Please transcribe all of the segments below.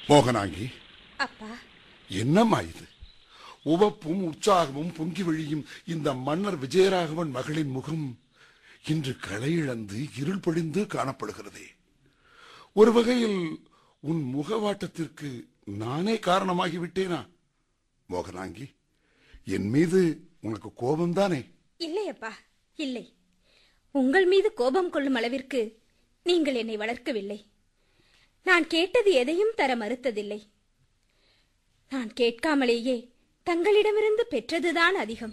மோகனாங்கி அப்பா என்னம்மா இது உவப்பும் உற்சாகமும் பொங்கி வழியும் இந்த மன்னர் விஜயராகவன் மகளின் முகம் இன்று களையிழந்து இருள் பொழிந்து காணப்படுகிறதே ஒரு வகையில் உன் முகவாட்டத்திற்கு நானே காரணமாகி விட்டேனா மோகனாங்கி என் மீது உனக்கு கோபம்தானே இல்லை அப்பா இல்லை உங்கள் மீது கோபம் கொள்ளும் அளவிற்கு நீங்கள் என்னை வளர்க்கவில்லை நான் கேட்டது எதையும் தர மறுத்ததில்லை நான் கேட்காமலேயே தங்களிடமிருந்து பெற்றதுதான் அதிகம்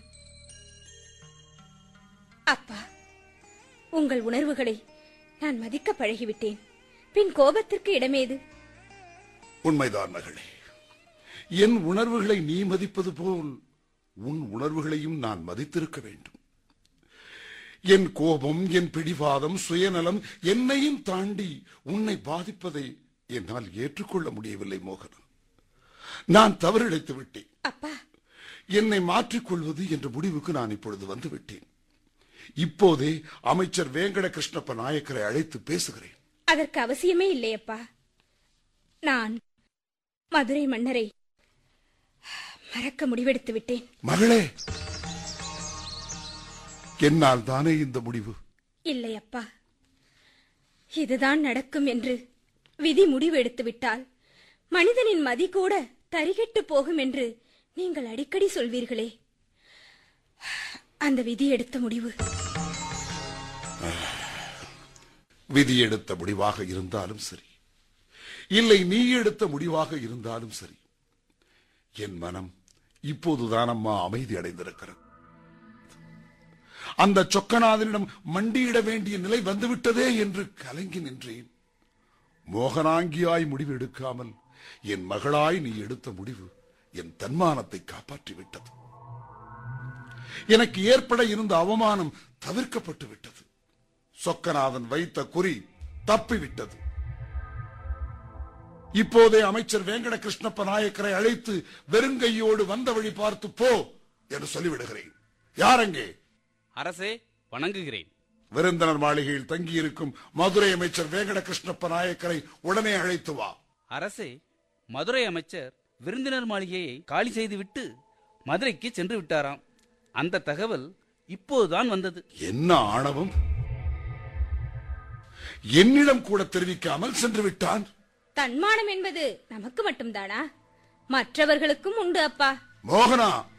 அப்பா உங்கள் உணர்வுகளை நான் மதிக்க பழகிவிட்டேன் பின் கோபத்திற்கு இடமேது உண்மைதான் மகளே என் உணர்வுகளை நீ மதிப்பது போல் உன் உணர்வுகளையும் நான் மதித்திருக்க வேண்டும் என் கோபம் என் பிடிவாதம் சுயநலம் என்னையும் தாண்டி உன்னை பாதிப்பதை என்னால் ஏற்றுக்கொள்ள முடியவில்லை மோகன் நான் தவறிழைத்து விட்டேன் அப்பா என்னை மாற்றிக்கொள்வது என்ற முடிவுக்கு நான் இப்பொழுது வந்து விட்டேன் இப்போதே அமைச்சர் வேங்கட கிருஷ்ணப்ப நாயக்கரை அழைத்து பேசுகிறேன் அதற்கு அவசியமே இல்லையப்பா நான் மதுரை மன்னரை மறக்க முடிவெடுத்து விட்டேன் மகளே என்னால் தானே இந்த முடிவு இல்லை அப்பா இதுதான் நடக்கும் என்று விதி முடிவு எடுத்து விட்டால் மனிதனின் மதி கூட தரிகெட்டு போகும் என்று நீங்கள் அடிக்கடி சொல்வீர்களே அந்த விதி எடுத்த முடிவு விதி எடுத்த முடிவாக இருந்தாலும் சரி இல்லை நீ எடுத்த முடிவாக இருந்தாலும் சரி என் மனம் இப்போதுதான் அம்மா அமைதி அடைந்திருக்கிறது அந்த சொக்கநாதனிடம் மண்டியிட வேண்டிய நிலை வந்துவிட்டதே என்று கலங்கி நின்றேன் மோகனாங்கியாய் முடிவு எடுக்காமல் என் மகளாய் நீ எடுத்த முடிவு என் தன்மானத்தை காப்பாற்றி விட்டது எனக்கு ஏற்பட இருந்த அவமானம் தவிர்க்கப்பட்டு விட்டது சொக்கநாதன் வைத்த குறி தப்பிவிட்டது இப்போதே அமைச்சர் வேங்கட கிருஷ்ணப்ப நாயக்கரை அழைத்து வெறுங்கையோடு வந்த வழி பார்த்து போ என்று சொல்லிவிடுகிறேன் யாரங்கே அரசே வணங்குகிறேன் விருந்தினர் மாளிகையில் தங்கியிருக்கும் மதுரை அமைச்சர் வேங்கட கிருஷ்ணப்ப நாயக்கரை உடனே அழைத்து வா அரசே மதுரை அமைச்சர் விருந்தினர் மாளிகையை காலி செய்துவிட்டு மதுரைக்கு சென்று விட்டாராம் அந்த தகவல் இப்போதுதான் வந்தது என்ன ஆணவம் என்னிடம் கூட தெரிவிக்காமல் சென்று விட்டான் தன்மானம் என்பது நமக்கு மட்டும்தானா மற்றவர்களுக்கும் உண்டு அப்பா மோகனா